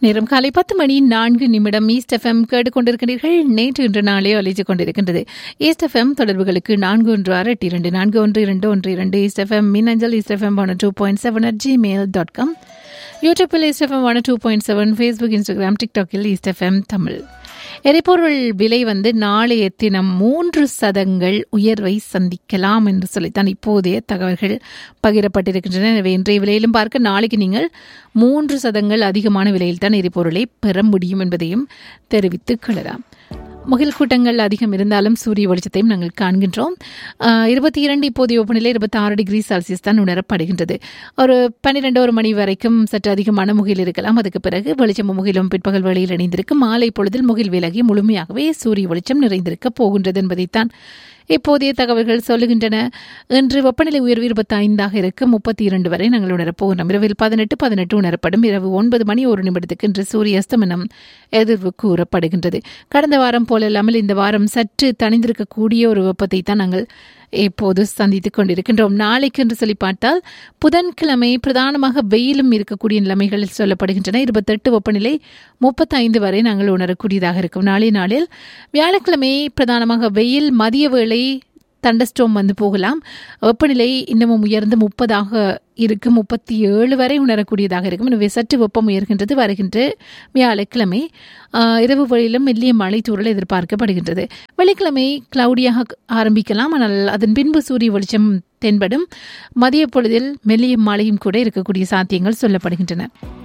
நேரம் காலை பத்து மணி நான்கு நிமிடம் ஈஸ்ட் எஃப்எம் கேட்டுக்கொண்டிருக்கிறீர்கள் நேற்று இன்று நாளே அழைத்துக் கொண்டிருக்கின்றது ஈஸ்ட் எஃப்எம் தொடர்புகளுக்கு நான்கு ஒன்று ஆறு எட்டு இரண்டு நான்கு ஒன்று இரண்டு ஒன்று இரண்டு ஈஸ்ட் எஃப்எம் மின்னஞ்சல் East FM one two point seven at Gmail dot com யூடியூப்பில் East FM one two point seven Facebook Instagram டிக்டாக்கில் ஈஸ்ட் எஃப்எம் தமிழ் எரிபொருள் விலை வந்து நாளைய தினம் மூன்று சதங்கள் உயர்வை சந்திக்கலாம் என்று சொல்லித்தான் இப்போதைய தகவல்கள் பகிரப்பட்டிருக்கின்றன எனவே இன்றைய விலையிலும் பார்க்க நாளைக்கு நீங்கள் மூன்று சதங்கள் அதிகமான விலையில் தான் எரிபொருளை பெற முடியும் என்பதையும் தெரிவித்துக் கொள்ளலாம் முகில் கூட்டங்கள் அதிகம் இருந்தாலும் சூரிய வெளிச்சத்தையும் நாங்கள் காண்கின்றோம் இருபத்தி இரண்டு இப்போதைய வெப்பநிலை இருபத்தி ஆறு டிகிரி செல்சியஸ் தான் உணரப்படுகின்றது ஒரு பன்னிரெண்டு ஒரு மணி வரைக்கும் சற்று அதிகமான முகில் இருக்கலாம் அதுக்கு பிறகு வெளிச்சம் முகிலும் பிற்பகல் வேளையில் இணைந்திருக்கும் மாலை பொழுதில் முகில் விலகி முழுமையாகவே சூரிய வெளிச்சம் நிறைந்திருக்க போகின்றது என்பதைத்தான் இப்போதைய தகவல்கள் சொல்லுகின்றன இன்று வெப்பநிலை உயர்வு இருபத்தி ஐந்தாக இருக்கு முப்பத்தி இரண்டு வரை நாங்கள் உணரப்போகிறோம் இரவில் பதினெட்டு பதினெட்டு உணரப்படும் இரவு ஒன்பது மணி ஒரு நிமிடத்துக்கு இன்று சூரிய அஸ்தமனம் எதிர்வு கூறப்படுகின்றது கடந்த வாரம் போல இல்லாமல் இந்த வாரம் சற்று தணிந்திருக்கக்கூடிய ஒரு வெப்பத்தை தான் நாங்கள் இப்போது சந்தித்துக் கொண்டிருக்கின்றோம் நாளைக்கு என்று சொல்லி பார்த்தால் புதன்கிழமை பிரதானமாக வெயிலும் இருக்கக்கூடிய நிலைமைகள் சொல்லப்படுகின்றன இருபத்தெட்டு வெப்பநிலை முப்பத்தைந்து வரை நாங்கள் உணரக்கூடியதாக இருக்கும் நாளைய நாளில் வியாழக்கிழமை பிரதானமாக வெயில் மதிய வேளை தண்டஸ்டோம் வந்து போகலாம் வெப்பநிலை இன்னமும் உயர்ந்து முப்பதாக இருக்கும் முப்பத்தி ஏழு வரை உணரக்கூடியதாக இருக்கும் எனவே சற்று வெப்பம் உயர்கின்றது வருகின்ற வியாழக்கிழமை இரவு வழியிலும் மெல்லிய மழை தூரல் எதிர்பார்க்கப்படுகின்றது வெள்ளிக்கிழமை கிளவுடியாக ஆரம்பிக்கலாம் ஆனால் அதன் பின்பு சூரிய வெளிச்சம் தென்படும் மதிய பொழுதில் மெல்லிய மழையும் கூட இருக்கக்கூடிய சாத்தியங்கள் சொல்லப்படுகின்றன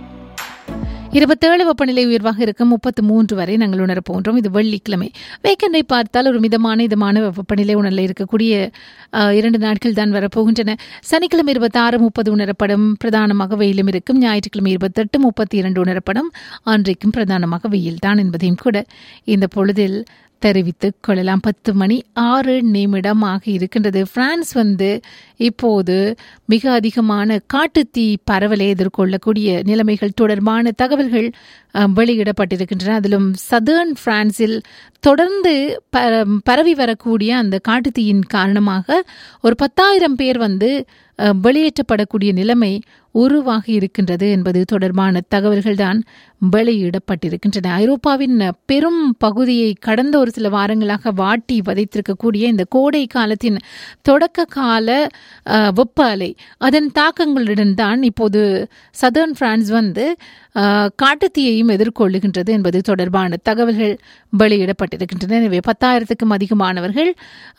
இருபத்தேழு வெப்பநிலை உயர்வாக இருக்கும் முப்பத்து மூன்று வரை நாங்கள் உணரப் போன்றோம் இது வெள்ளிக்கிழமை வேக்கண்டை பார்த்தால் ஒரு மிதமான இதமான வெப்பநிலை உணர்ல இருக்கக்கூடிய இரண்டு நாட்கள் தான் வரப்போகின்றன சனிக்கிழமை இருபத்தாறு முப்பது உணரப்படும் பிரதானமாக வெயிலும் இருக்கும் ஞாயிற்றுக்கிழமை இருபத்தெட்டு முப்பத்தி இரண்டு உணரப்படும் அன்றைக்கும் பிரதானமாக வெயில் தான் என்பதையும் கூட இந்த பொழுதில் தெரிவித்துக் கொள்ளலாம் பத்து மணி ஆறு நிமிடம் ஆகி இருக்கின்றது பிரான்ஸ் வந்து இப்போது மிக அதிகமான காட்டுத்தீ பரவலை எதிர்கொள்ளக்கூடிய நிலைமைகள் தொடர்பான தகவல்கள் வெளியிடப்பட்டிருக்கின்றன அதிலும் சதர்ன் பிரான்சில் தொடர்ந்து பரவி வரக்கூடிய அந்த காட்டுத்தீயின் காரணமாக ஒரு பத்தாயிரம் பேர் வந்து வெளியேற்றப்படக்கூடிய நிலைமை உருவாகி இருக்கின்றது என்பது தொடர்பான தகவல்கள் தான் வெளியிடப்பட்டிருக்கின்றன ஐரோப்பாவின் பெரும் பகுதியை கடந்த ஒரு சில வாரங்களாக வாட்டி வதைத்திருக்கக்கூடிய இந்த கோடை காலத்தின் தொடக்க கால வெப்ப அலை அதன் தாக்கங்களுடன் தான் இப்போது சதர்ன் பிரான்ஸ் வந்து காட்டுத்தீயையும் எதிர்கொள்ளுகின்றது என்பது தொடர்பான தகவல்கள் வெளியிடப்பட்டிருக்கின்றன எனவே பத்தாயிரத்துக்கும் அதிகமானவர்கள்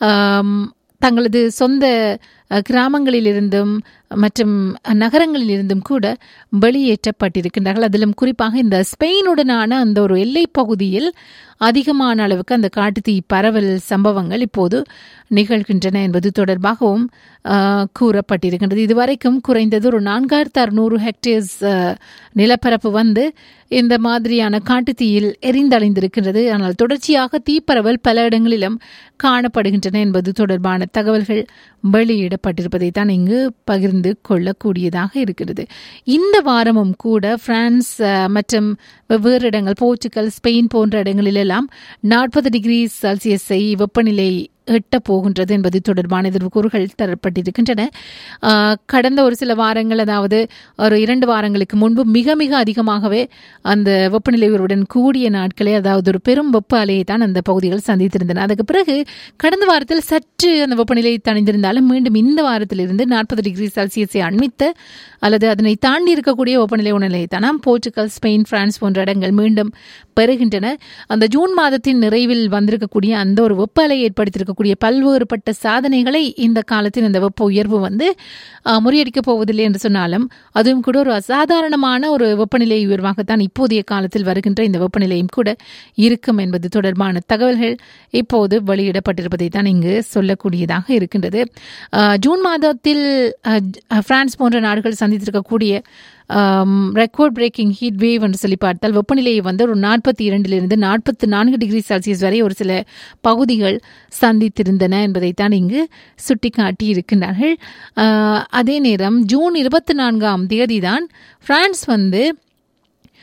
தங்களது சொந்த கிராமங்களிலிருந்தும் மற்றும் நகரங்களிலிருந்தும் கூட வெளியேற்றப்பட்டிருக்கின்றார்கள் அதிலும் குறிப்பாக இந்த ஸ்பெயினுடனான அந்த ஒரு எல்லை பகுதியில் அதிகமான அளவுக்கு அந்த காட்டுத்தீ பரவல் சம்பவங்கள் இப்போது நிகழ்கின்றன என்பது தொடர்பாகவும் கூறப்பட்டிருக்கின்றது இதுவரைக்கும் குறைந்தது ஒரு நான்காயிரத்து அறுநூறு ஹெக்டேர்ஸ் நிலப்பரப்பு வந்து இந்த மாதிரியான காட்டுத்தீயில் எரிந்தடைந்திருக்கின்றது ஆனால் தொடர்ச்சியாக தீப்பரவல் பல இடங்களிலும் காணப்படுகின்றன என்பது தொடர்பான தகவல்கள் வெளியிடப்பட்டிருப்பதை தான் இங்கு பகிர்ந்து கொள்ளக்கூடியதாக இருக்கிறது இந்த வாரமும் கூட பிரான்ஸ் மற்றும் வெவ்வேறு இடங்கள் போர்ச்சுகல் ஸ்பெயின் போன்ற இடங்களிலெல்லாம் நாற்பது டிகிரி செல்சியஸை வெப்பநிலை எட்ட போகின்றது என்பது தொடர்பான எதிர்வுக்கூறுகள் தரப்பட்டிருக்கின்றன கடந்த ஒரு சில வாரங்கள் அதாவது ஒரு இரண்டு வாரங்களுக்கு முன்பு மிக மிக அதிகமாகவே அந்த வெப்பநிலை உயர்வுடன் கூடிய நாட்களே அதாவது ஒரு பெரும் வெப்ப அலையை தான் அந்த பகுதிகள் சந்தித்திருந்தன அதுக்கு பிறகு கடந்த வாரத்தில் சற்று அந்த வெப்பநிலை தணிந்திருந்தாலும் மீண்டும் இந்த வாரத்திலிருந்து நாற்பது டிகிரி செல்சியஸை அண்மித்த அல்லது அதனை தாண்டி இருக்கக்கூடிய வெப்பநிலை உணர்நிலை தானாம் போர்ச்சுகல் ஸ்பெயின் பிரான்ஸ் போன்ற இடங்கள் மீண்டும் பெறுகின்றன அந்த ஜூன் மாதத்தின் நிறைவில் வந்திருக்கக்கூடிய அந்த ஒரு வெப்ப அலை ஏற்படுத்தியிருக்க இருக்கக்கூடிய பல்வேறுபட்ட சாதனைகளை இந்த காலத்தில் இந்த வெப்ப உயர்வு வந்து முறியடிக்கப் போவதில்லை என்று சொன்னாலும் அதுவும் கூட ஒரு அசாதாரணமான ஒரு வெப்பநிலை உயர்வாகத்தான் இப்போதைய காலத்தில் வருகின்ற இந்த வெப்பநிலையும் கூட இருக்கும் என்பது தொடர்பான தகவல்கள் இப்போது வெளியிடப்பட்டிருப்பதை தான் இங்கு சொல்லக்கூடியதாக இருக்கின்றது ஜூன் மாதத்தில் பிரான்ஸ் போன்ற நாடுகள் சந்தித்திருக்கக்கூடிய ரெக்கார்ட் பிரேக்கிங் ஹீட் வேவ் என்று சொல்லி பார்த்தால் வெப்பநிலையை வந்து ஒரு நாற்பத்தி இரண்டிலிருந்து நாற்பத்தி நான்கு டிகிரி செல்சியஸ் வரை ஒரு சில பகுதிகள் சந்தித்திருந்தன என்பதைத்தான் இங்கு சுட்டிக்காட்டி இருக்கின்றார்கள் அதே நேரம் ஜூன் இருபத்தி நான்காம் தேதி தான் பிரான்ஸ் வந்து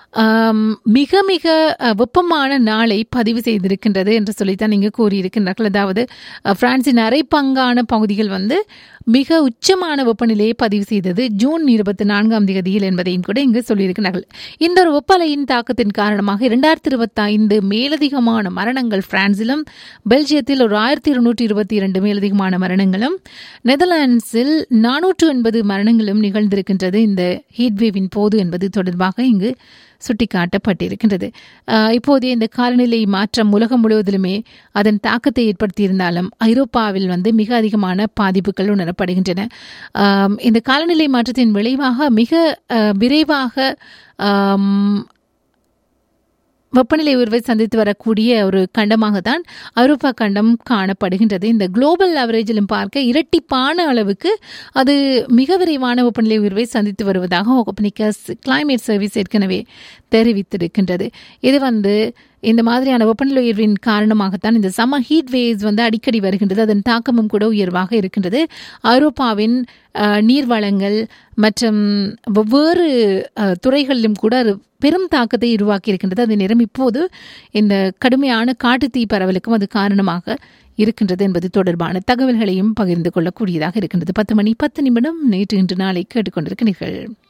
ஆம், மிக மிக அஹ், வெப்பமான நாளை பதிவு செய்திருக்கின்றது என்று சொல்லித்தான் இங்கு கூறியிருக்கின்றார்கள் அதாவது அஹ், பிரான்சின் அரை பங்கான பகுதிகள் வந்து மிக உச்சமான வெப்பநிலையை பதிவு செய்தது ஜூன் இருபத்தி நான்காம் தேதியில் என்பதையும் கூட இங்கு சொல்லியிருக்கிறார்கள் இந்த ஒரு வெப்பலையின் தாக்கத்தின் காரணமாக இரண்டாயிரத்தி இருபத்தி ஐந்து மேலதிகமான மரணங்கள் பிரான்சிலும் பெல்ஜியத்தில் ஒரு ஆயிரத்தி இருநூற்றி இருபத்தி இரண்டு மேலதிகமான மரணங்களும் நெதர்லாண்ட்ஸில் நானூற்று எண்பது மரணங்களும் நிகழ்ந்திருக்கின்றது இந்த ஹீட்வேவின் போது என்பது தொடர்பாக இங்கு சுட்டிக்காட்டப்பட்டிருக்கின்றது ஆஹ் இப்போதைய இந்த காலநிலை மாற்றம் உலகம் முழுவதிலுமே அதன் தாக்கத்தை ஏற்படுத்தியிருந்தாலும் ஐரோப்பாவில் வந்து மிக அதிகமான பாதிப்புகள் உணரப்படுகின்றன ஆம், இந்த காலநிலை மாற்றத்தின் விளைவாக மிக ஆஹ், விரைவாக ஆம், வெப்பநிலை உயர்வை சந்தித்து வரக்கூடிய ஒரு கண்டமாக தான் ஐரோப்பா கண்டம் காணப்படுகின்றது இந்த குளோபல் அவரேஜிலும் பார்க்க இரட்டிப்பான அளவுக்கு அது மிக விரைவான வெப்பநிலை உயர்வை சந்தித்து வருவதாக ஒப்பனிக்கஸ் கிளைமேட் சர்வீஸ் ஏற்கனவே தெரிவித்திருக்கின்றது இது வந்து இந்த மாதிரியான வெப்பநிலை உயர்வின் காரணமாகத்தான் இந்த சம்மர் ஹீட் வேவ்ஸ் வந்து அடிக்கடி வருகின்றது அதன் தாக்கமும் கூட உயர்வாக இருக்கின்றது ஐரோப்பாவின் அஹ், நீர்வளங்கள் மற்றும் வெவ்வேறு அஹ், துறைகளிலும் கூட அது பெரும் தாக்கத்தை உருவாக்கி இருக்கின்றது அதே நேரம் இப்போது இந்த கடுமையான காட்டுத்தீ பரவலுக்கும் அது காரணமாக இருக்கின்றது என்பது தொடர்பான தகவல்களையும் பகிர்ந்து கொள்ளக்கூடியதாக இருக்கின்றது பத்து மணி பத்து நிமிடம் நேற்று இன்று நாளை கேட்டுக்கொண்டிருக்கிறீர்கள்